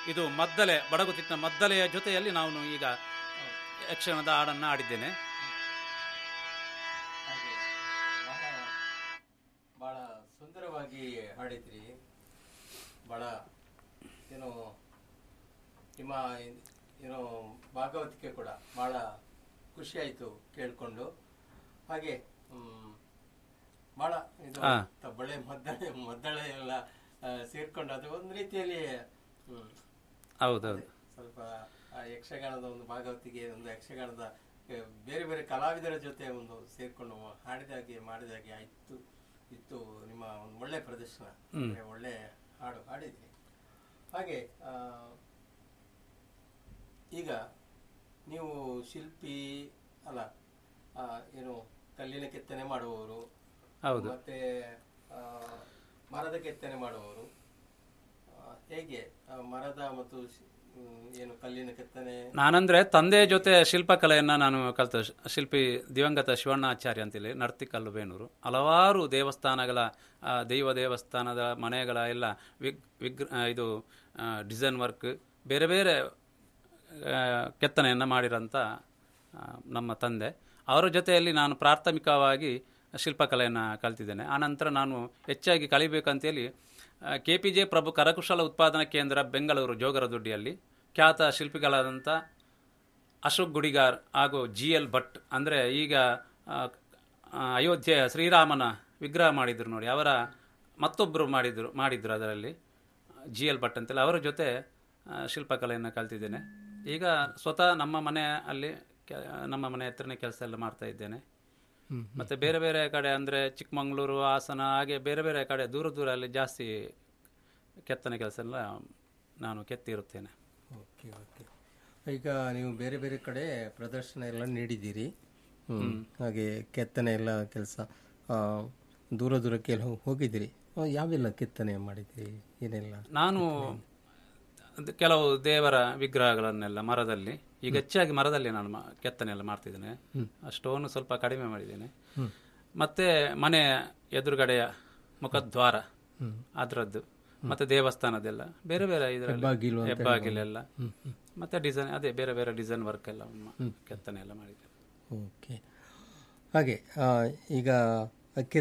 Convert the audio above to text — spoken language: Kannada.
ಇದು ಮದ್ದಲೆ ಬಡಗುತಿಟ್ಟಿನ ಮದ್ದಲೆಯ ಜೊತೆಯಲ್ಲಿ ನಾನು ಈಗ ಯಕ್ಷಗಾನದ ಹಾಡನ್ನು ಆಡಿದ್ದೇನೆ ಹಾಗೆ ಬಹಳ ಬಹಳ ಸುಂದರವಾಗಿ ಹಾಡಿದ್ರಿ ಬಹಳ ಏನು ನಿಮ್ಮ ಏನೋ ಭಾಗವತಿಕೆ ಕೂಡ ಬಹಳ ಖುಷಿ ಆಯಿತು ಕೇಳಿಕೊಂಡು ಹಾಗೆ ಹ್ಮ್, ಬಹಳ ಇದು ಹಾ. ತಬ್ಬಳೆ ಮದ್ದಳೆ ಮದ್ದಳೆ ಎಲ್ಲ ಆ, ಸೇರ್ಕೊಂಡು ಅದು ಒಂದು ರೀತಿಯಲ್ಲಿ ಹ್ಮ್, ಹೌದೌದು ಸ್ವಲ್ಪ ಆ ಯಕ್ಷಗಾನದ ಒಂದು ಭಾಗವತಿಗೆ ಒಂದು ಯಕ್ಷಗಾನದ ಆ, ಬೇರೆ ಬೇರೆ ಕಲಾವಿದರ ಜೊತೆ ಒಂದು ಸೇರ್ಕೊಂಡು ಹಾಡಿದಾಗೆ ಮಾಡಿದಾಗೆ ಆಯ್ತು ಇತ್ತು ನಿಮ್ಮ ಒಂದು ಒಳ್ಳೆ ಪ್ರದರ್ಶನ ಅಂದ್ರೆ ಒಳ್ಳೆ ಹಾಡು ಹಾಡಿದ್ರಿ ಹಾಗೆ ಆ, ಈಗ ನೀವು ಶಿಲ್ಪಿ ಅಲ್ಲ ಆ, ಏನು ಕಲ್ಲಿನ ಕೆತ್ತನೆ ಮಾಡುವವರು ಹೌದು ಮತ್ತೆ ಆ, ಮರದ ಕೆತ್ತನೆ ಮಾಡುವವರು ಆ, ಹೇಗೆ ಆ, ಮರದ ಮತ್ತು ಶಿ- ಹ್ಮ್, ಏನು ಕಲ್ಲಿನ ಕೆತ್ತನೆ ನಾನಂದ್ರೆ ತಂದೆಯ ಜೊತೆ ಶಿಲ್ಪಕಲೆಯನ್ನ ನಾನು ಕಲಿತ ಶಿಲ್ಪಿ ದಿವಂಗತ ಶಿವಣ್ಣಾಚಾರ್ಯ ಅಂತೇಳಿ ನರ್ತಿಕಲ್ಲು ಬೇಣೂರು ಹಲವಾರು ದೇವಸ್ಥಾನಗಳ ಆ, ದೈವ ದೇವಸ್ಥಾನದ ಮನೆಗಳ ಎಲ್ಲ ವಿಗ್ ವಿಗ್ರ ಆ, ಇದು ಡಿಸೈನ್ ವರ್ಕ್ ಬೇರೆ ಬೇರೆ ಆ, ಕೆತ್ತನೆಯನ್ನು ಮಾಡಿರೋಂಥ ಆ, ನಮ್ಮ ತಂದೆ ಅವರ ಜೊತೆಯಲ್ಲಿ ನಾನು ಪ್ರಾಥಮಿಕವಾಗಿ ಶಿಲ್ಪಕಲೆಯನ್ನು ಕಲ್ತಿದ್ದೇನೆ ಆನಂತರ ನಾನು ಹೆಚ್ಚಾಗಿ ಕಲಿಬೇಕಂತೇಳಿ ಕೆ ಪಿ ಜೆ ಪ್ರಭು ಕರಕುಶಲ ಉತ್ಪಾದನಾ ಕೇಂದ್ರ ಬೆಂಗಳೂರು ಜೋಗರದೊಡ್ಡಿಯಲ್ಲಿ ಖ್ಯಾತ ಶಿಲ್ಪಿಗಳಾದಂಥ ಅಶೋಕ್ ಗುಡಿಗಾರ್ ಹಾಗೂ ಜಿ ಎಲ್ ಭಟ್ ಅಂದರೆ ಈಗ ಆ, ಆ, ಅಯೋಧ್ಯೆಯ ಶ್ರೀರಾಮನ ವಿಗ್ರಹ ಮಾಡಿದ್ರು ನೋಡಿ ಅವರ ಮತ್ತೊಬ್ಬರು ಮಾಡಿದ್ರು ಮಾಡಿದ್ರು ಅದರಲ್ಲಿ ಜಿ ಎಲ್ ಭಟ್ ಅಂತೇಳಿ ಅವರ ಜೊತೆ ಆ, ಶಿಲ್ಪಕಲೆಯನ್ನು ಕಲ್ತಿದ್ದೇನೆ ಈಗ ಸ್ವತಃ ನಮ್ಮ ಮನೆ ಅಲ್ಲಿ ಕೆ- ನಮ್ಮ ಮನೆ ಹತ್ರನೇ ಕೆಲಸ ಎಲ್ಲ ಮಾಡ್ತಾ ಇದ್ದೇನೆ ಮತ್ತೆ ಬೇರೆ ಬೇರೆ ಕಡೆ ಅಂದರೆ ಚಿಕ್ಕಮಗಳೂರು ಹಾಸನ ಹಾಗೆ ಬೇರೆ ಬೇರೆ ಕಡೆ ದೂರ ದೂರ ಅಲ್ಲಿ ಜಾಸ್ತಿ ಕೆತ್ತನೆ ಕೆಲಸ ಎಲ್ಲ ನಾನು ಕೆತ್ತಿರುತ್ತೇನೆ ಓಕೆ ಓಕೆ ಈಗ ನೀವು ಬೇರೆ ಬೇರೆ ಕಡೆ ಪ್ರದರ್ಶನ ಎಲ್ಲ ನೀಡಿದ್ದೀರಿ ಹ್ಮ್. ಹಾಗೆ ಕೆತ್ತನೆ ಎಲ್ಲ ಕೆಲಸ ದೂರ ದೂರಕ್ಕೆ ಎಲ್ಲ ಹೋ- ಹೋಗಿದ್ದೀರಿ ಆ, ಯಾವೆಲ್ಲ ಕೆತ್ತನೆ ಮಾಡಿದ್ದೀರಿ ಏನೆಲ್ಲ ನಾನು ಅದು ಕೆಲವು ದೇವರ ವಿಗ್ರಹಗಳನ್ನೆಲ್ಲ ಮರದಲ್ಲಿ ಈಗ ಹೆಚ್ಚಾಗಿ ಮರದಲ್ಲಿ ನಾನು ಮಾ- ಕೆತ್ತನೆ ಎಲ್ಲ ಮಾಡ್ತಿದ್ದೇನೆ ಸ್ಟೋನ್ ಸ್ವಲ್ಪ ಕಡಿಮೆ ಮಾಡಿದ್ದೇನೆ ಮತ್ತೆ ಮನೆ ಎದುರುಗಡೆಯ ಮುಖದ್ವಾರ ಅದರದ್ದು ಮತ್ತೆ ದೇವಸ್ಥಾನದೆಲ್ಲ ಬೇರೆ ಬೇರೆ ಇದರಲ್ಲಿ ಹೆಬ್ಬಾಗಿಲು ಅಂತ ಹೆಬ್ಬಾಗಿಲೆಲ್ಲ ಮತ್ತೆ ಡಿಸೈನ್ ಅದೇ ಬೇರೆ ಬೇರೆ ಡಿಸೈನ್ ವರ್ಕ್ ಎಲ್ಲ ಮ- ಕೆತ್ತನೆ ಎಲ್ಲ ಮಾಡಿದ್ದೇನೆ ಓಕೆ ಹಾಗೆ ಆ, ಈಗ